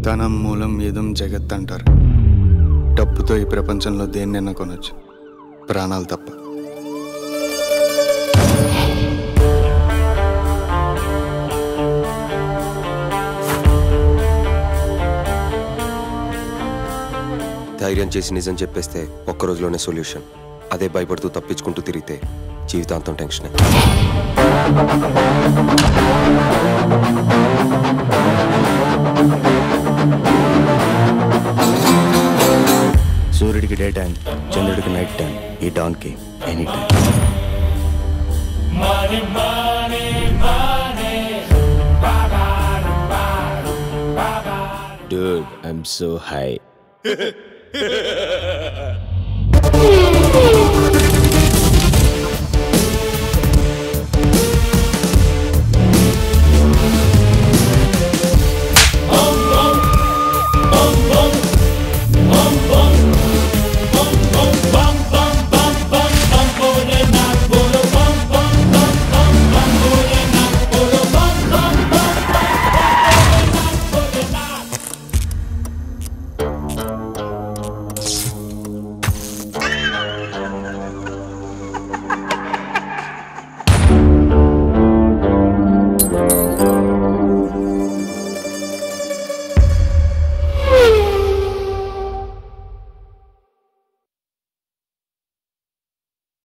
ధనం మూలం ఏదం జగత్ అంటారు డబ్బుతో ఈ ప్రపంచంలో దేన్నైనా కొనొచ్చు ప్రాణాలు తప్ప ధైర్యం చేసి నిజం చెప్పేస్తే ఒక్క రోజులోనే సొల్యూషన్ అదే భయపడుతూ తప్పించుకుంటూ తిరిగితే జీవితాంతం టెన్షన్ సూర్యుడికి డే టైం చంద్రుడికి నైట్ టైం ఈ డాన్కి any time Dude, I'm so high. Thank you.